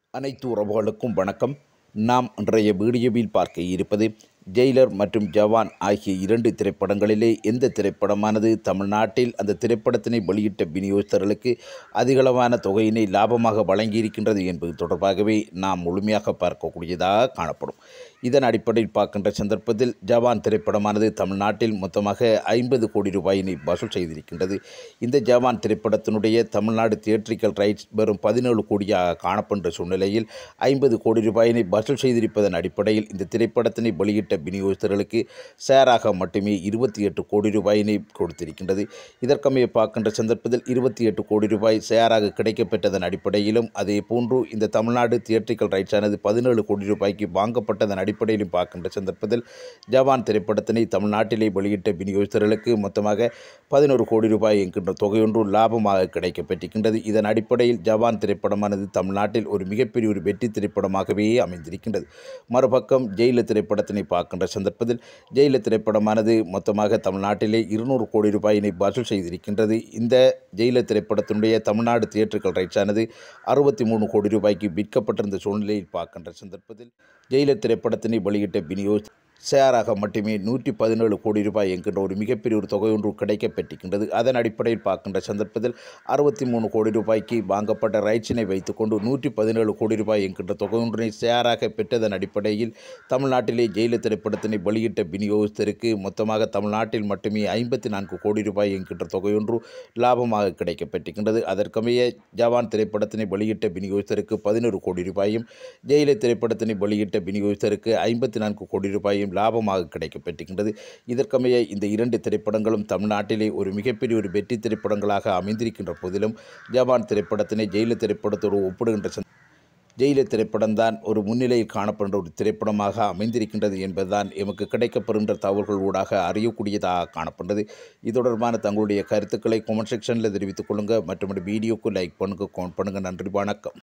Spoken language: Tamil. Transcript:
அனைத்து உறவுகளுக்கும் வணக்கம் நாம் இன்றைய வீடியோவில் பார்க்க இருப்பது ஜெயிலர் மற்றும் ஜவான் ஆகிய இரண்டு திரைப்படங்களிலே எந்த திரைப்படமானது தமிழ்நாட்டில் அந்த திரைப்படத்தினை வெளியிட்ட விநியோகஸ்தர்களுக்கு அதிகளவான தொகையினை லாபமாக வழங்கியிருக்கின்றது என்பது தொடர்பாகவே நாம் முழுமையாக பார்க்கக்கூடியதாக காணப்படும் இதன் அடிப்படையில் பார்க்கின்ற சந்தர்ப்பத்தில் ஜவான் திரைப்படமானது தமிழ்நாட்டில் மொத்தமாக ஐம்பது கோடி ரூபாயினை வசூல் செய்திருக்கின்றது இந்த ஜவான் திரைப்படத்தினுடைய தமிழ்நாடு தியேட்ரிக்கல் ரைட்ஸ் வெறும் பதினேழு கோடியாக காணப்படுகின்ற சூழ்நிலையில் ஐம்பது கோடி ரூபாயினை வசூல் செய்திருப்பதன் அடிப்படையில் இந்த திரைப்படத்தினை வெளியிட்ட விநியோகஸ்தர்களுக்கு ஷேராக மட்டுமே இருபத்தி எட்டு கோடி ரூபாயினை கொடுத்திருக்கின்றது இதற்கமைய பார்க்கின்ற சந்தர்ப்பத்தில் இருபத்தி எட்டு கோடி ரூபாய் ஷேராக கிடைக்கப்பெற்றதன் அடிப்படையிலும் அதே போன்று இந்த தமிழ்நாடு தியேட்ரிக்கல் ரைட்ஸானது பதினேழு கோடி ரூபாய்க்கு வாங்கப்பட்டதன் அடிப்படையிலும் பார்க்கின்ற சந்தர்ப்பத்தில் ஜவான் திரைப்படத்தினை தமிழ்நாட்டிலே வெளியிட்ட விநியோகஸ்தர்களுக்கு மொத்தமாக பதினோரு கோடி ரூபாய் என்கின்ற தொகையொன்று லாபமாக கிடைக்கப்பெற்றிருக்கின்றது இதன் அடிப்படையில் ஜவான் திரைப்படமானது தமிழ்நாட்டில் ஒரு மிகப்பெரிய ஒரு வெற்றி திரைப்படமாகவே அமைந்திருக்கின்றது மறுபக்கம் ஜெயில திரைப்படத்தினை பார்க்கின்ற சந்தர்ப்பத்தில் ஜெயில திரைப்படமானது மொத்தமாக தமிழ்நாட்டிலே இருநூறு கோடி ரூபாயினை வசூல் செய்திருக்கின்றது இந்த ஜெயில திரைப்படத்தினுடைய தமிழ்நாடு தியேட்டர்கள் ரைட்ஸானது அறுபத்தி மூணு கோடி ரூபாய்க்கு விற்கப்பட்டிருந்த சூழ்நிலையில் பார்க்கின்ற சந்தர்ப்பத்தில் ஜெயில திரைப்படத்தினை வெளியிட்ட விநியோக ஷேராக மட்டுமே நூற்றி பதினேழு கோடி ரூபாய் என்கின்ற ஒரு மிகப்பெரிய ஒரு தொகை ஒன்று கிடைக்கப்பெற்றிருக்கின்றது அதன் அடிப்படையில் பார்க்கின்ற சந்தர்ப்பத்தில் அறுபத்தி மூணு கோடி ரூபாய்க்கு வாங்கப்பட்ட ரைட்ஸினை வைத்துக்கொண்டு நூற்றி பதினேழு கோடி ரூபாய் என்கின்ற தொகை ஒன்றினை ஷேராக பெற்றதன் அடிப்படையில் தமிழ்நாட்டிலே ஜெயில திரைப்படத்தினை வெளியிட்ட விநியோகஸ்தருக்கு மொத்தமாக தமிழ்நாட்டில் மட்டுமே ஐம்பத்தி நான்கு கோடி ரூபாய் என்கின்ற தொகையொன்று லாபமாக கிடைக்கப்பெற்றிருக்கின்றது அதற்கமைய ஜவான் திரைப்படத்தினை வெளியிட்ட விநியோகஸ்தருக்கு பதினோரு கோடி ரூபாயும் ஜெயில திரைப்படத்தினை வெளியிட்ட விநியோகஸ்தருக்கு ஐம்பத்தி நான்கு கோடி ரூபாயும் லாபமாக கிடைக்கப்பெற்றிருக்கின்றது இதற்கமைய இந்த இரண்டு திரைப்படங்களும் தமிழ்நாட்டிலே ஒரு மிகப்பெரிய ஒரு வெற்றி திரைப்படங்களாக அமைந்திருக்கின்ற போதிலும் ஜவான் திரைப்படத்தினை ஜெயில திரைப்படத்தோடு ஒப்பிடுகின்ற சந்த- ஜெயில திரைப்படம்தான் ஒரு முன்னிலையில் காணப்படுகின்ற ஒரு திரைப்படமாக அமைந்திருக்கின்றது என்பதுதான் எமக்கு கிடைக்கப்படுகின்ற தகவல்கள் ஊடாக அறியக்கூடியதாக காணப்படுகிறது இது தொடர்பான தங்களுடைய கருத்துக்களை கமெண்ட் செக்ஷனில் தெரிவித்துக் கொள்ளுங்கள் மற்றும் வீடியோக்கு லைக் பண்ணுங்கள் கமெண்ட் பண்ணுங்கள் நன்றி வணக்கம்